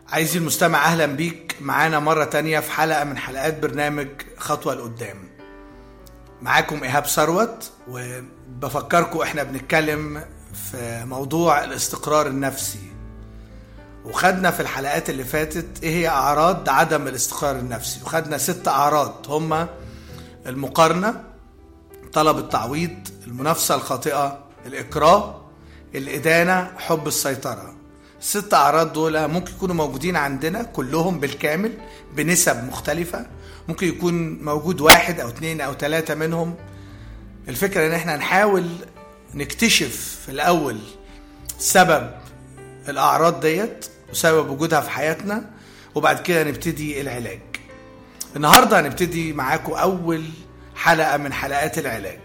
عايزي المستمع اهلا بيك معانا مرة تانية في حلقة من حلقات برنامج خطوة لقدام معاكم ايهاب ثروت وبفكركم احنا بنتكلم في موضوع الاستقرار النفسي وخدنا في الحلقات اللي فاتت ايه هي اعراض عدم الاستقرار النفسي وخدنا ست اعراض هما المقارنة طلب التعويض المنافسة الخاطئة الإكراه الإدانة حب السيطرة الست أعراض دول ممكن يكونوا موجودين عندنا كلهم بالكامل بنسب مختلفة ممكن يكون موجود واحد أو اتنين أو تلاتة منهم الفكرة إن احنا نحاول نكتشف في الأول سبب الأعراض ديت وسبب وجودها في حياتنا وبعد كده نبتدي العلاج النهاردة هنبتدي معاكم أول حلقة من حلقات العلاج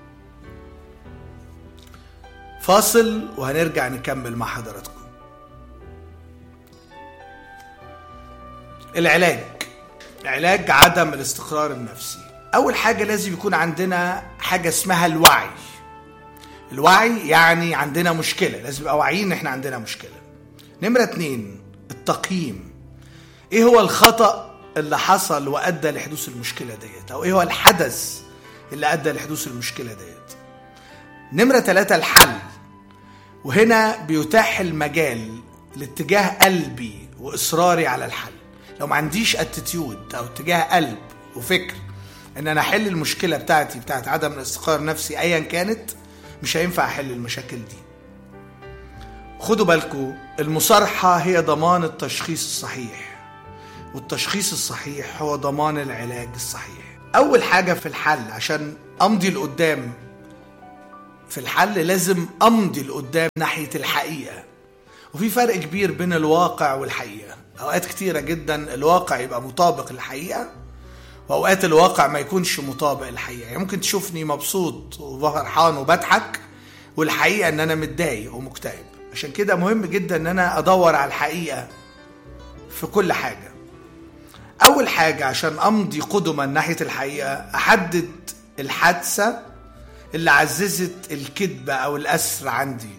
فاصل وهنرجع نكمل مع حضراتكم العلاج علاج عدم الاستقرار النفسي أول حاجة لازم يكون عندنا حاجة اسمها الوعي الوعي يعني عندنا مشكلة لازم يبقى واعيين ان احنا عندنا مشكلة نمرة اتنين التقييم ايه هو الخطأ اللي حصل وادى لحدوث المشكلة ديت او ايه هو الحدث اللي ادى لحدوث المشكلة ديت نمرة ثلاثة الحل وهنا بيتاح المجال لاتجاه قلبي واصراري على الحل لو ما عنديش اتيتيود او اتجاه قلب وفكر ان انا احل المشكله بتاعتي بتاعت عدم الاستقرار النفسي ايا كانت مش هينفع احل المشاكل دي خدوا بالكم المصارحه هي ضمان التشخيص الصحيح والتشخيص الصحيح هو ضمان العلاج الصحيح اول حاجه في الحل عشان امضي لقدام في الحل لازم امضي لقدام ناحيه الحقيقه وفي فرق كبير بين الواقع والحقيقه اوقات كتيره جدا الواقع يبقى مطابق للحقيقه واوقات الواقع ما يكونش مطابق للحقيقه يعني ممكن تشوفني مبسوط وفرحان وبضحك والحقيقه ان انا متضايق ومكتئب عشان كده مهم جدا ان انا ادور على الحقيقه في كل حاجه اول حاجه عشان امضي قدما ناحيه الحقيقه احدد الحادثه اللي عززت الكذبه او الاسر عندي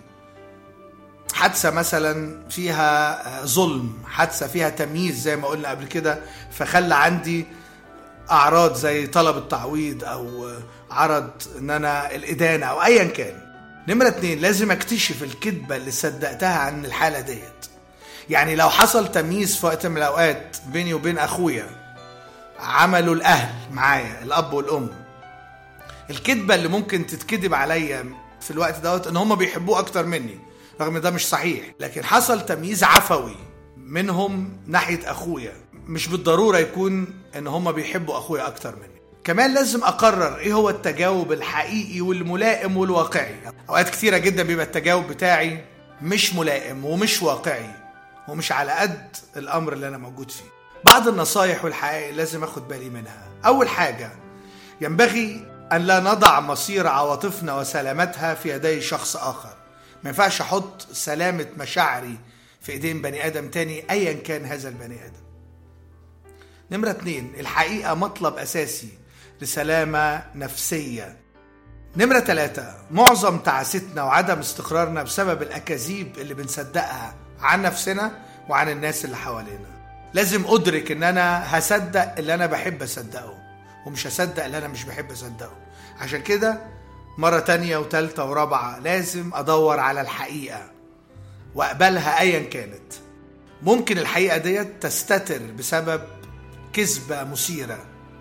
حادثه مثلا فيها ظلم حادثه فيها تمييز زي ما قلنا قبل كده فخلى عندي اعراض زي طلب التعويض او عرض ان انا الادانه او ايا كان نمرة اتنين لازم اكتشف الكذبة اللي صدقتها عن الحالة ديت يعني لو حصل تمييز في وقت من الاوقات بيني وبين اخويا عملوا الاهل معايا الاب والام الكذبة اللي ممكن تتكذب عليا في الوقت دوت ان هم بيحبوه اكتر مني رغم ده مش صحيح لكن حصل تمييز عفوي منهم ناحية اخويا مش بالضرورة يكون ان هم بيحبوا اخويا اكتر مني كمان لازم اقرر ايه هو التجاوب الحقيقي والملائم والواقعي اوقات كتيرة جدا بيبقى التجاوب بتاعي مش ملائم ومش واقعي ومش على قد الامر اللي انا موجود فيه بعض النصايح والحقائق لازم اخد بالي منها اول حاجة ينبغي ان لا نضع مصير عواطفنا وسلامتها في يدي شخص اخر ما ينفعش احط سلامة مشاعري في ايدين بني ادم تاني ايا كان هذا البني ادم نمرة اتنين الحقيقة مطلب أساسي لسلامة نفسية نمرة ثلاثة معظم تعاستنا وعدم استقرارنا بسبب الأكاذيب اللي بنصدقها عن نفسنا وعن الناس اللي حوالينا لازم أدرك إن أنا هصدق اللي أنا بحب أصدقه ومش هصدق اللي أنا مش بحب أصدقه عشان كده مرة تانية وتالتة ورابعة لازم أدور على الحقيقة وأقبلها أيا كانت ممكن الحقيقة ديت تستتر بسبب كذبة مثيرة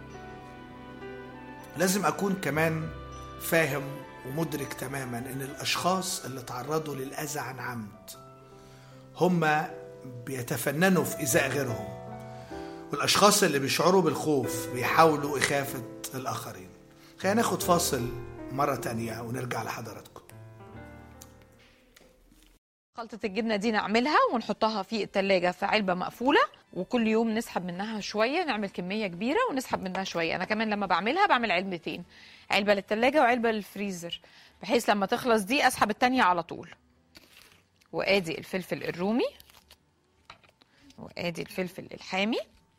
لازم أكون كمان فاهم ومدرك تماما إن الأشخاص اللي تعرضوا للأذى عن عمد هم بيتفننوا في إيذاء غيرهم والأشخاص اللي بيشعروا بالخوف بيحاولوا إخافة الآخرين خلينا ناخد فاصل مرة تانية ونرجع لحضراتكم خلطة الجبنة دي نعملها ونحطها في التلاجة في علبة مقفولة وكل يوم نسحب منها شوية نعمل كمية كبيرة ونسحب منها شوية أنا كمان لما بعملها بعمل علبتين علبة للتلاجة وعلبة للفريزر بحيث لما تخلص دي أسحب التانية على طول وآدي الفلفل الرومي وآدي الفلفل الحامي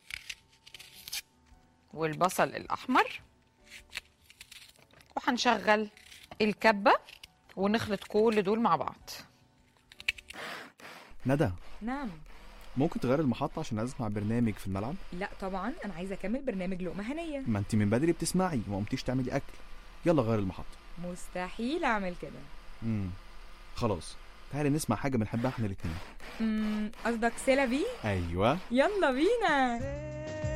والبصل الأحمر وهنشغل الكبة ونخلط كل دول مع بعض ندى نعم ممكن تغير المحطة عشان اسمع برنامج في الملعب لا طبعا انا عايزه اكمل برنامج لقمه هنيه ما انت من بدري بتسمعي وما قمتيش تعملي اكل يلا غير المحطة مستحيل اعمل كده امم خلاص تعالي نسمع حاجة بنحبها احنا الاتنين أمم، قصدك سيلا بي ايوه يلا بينا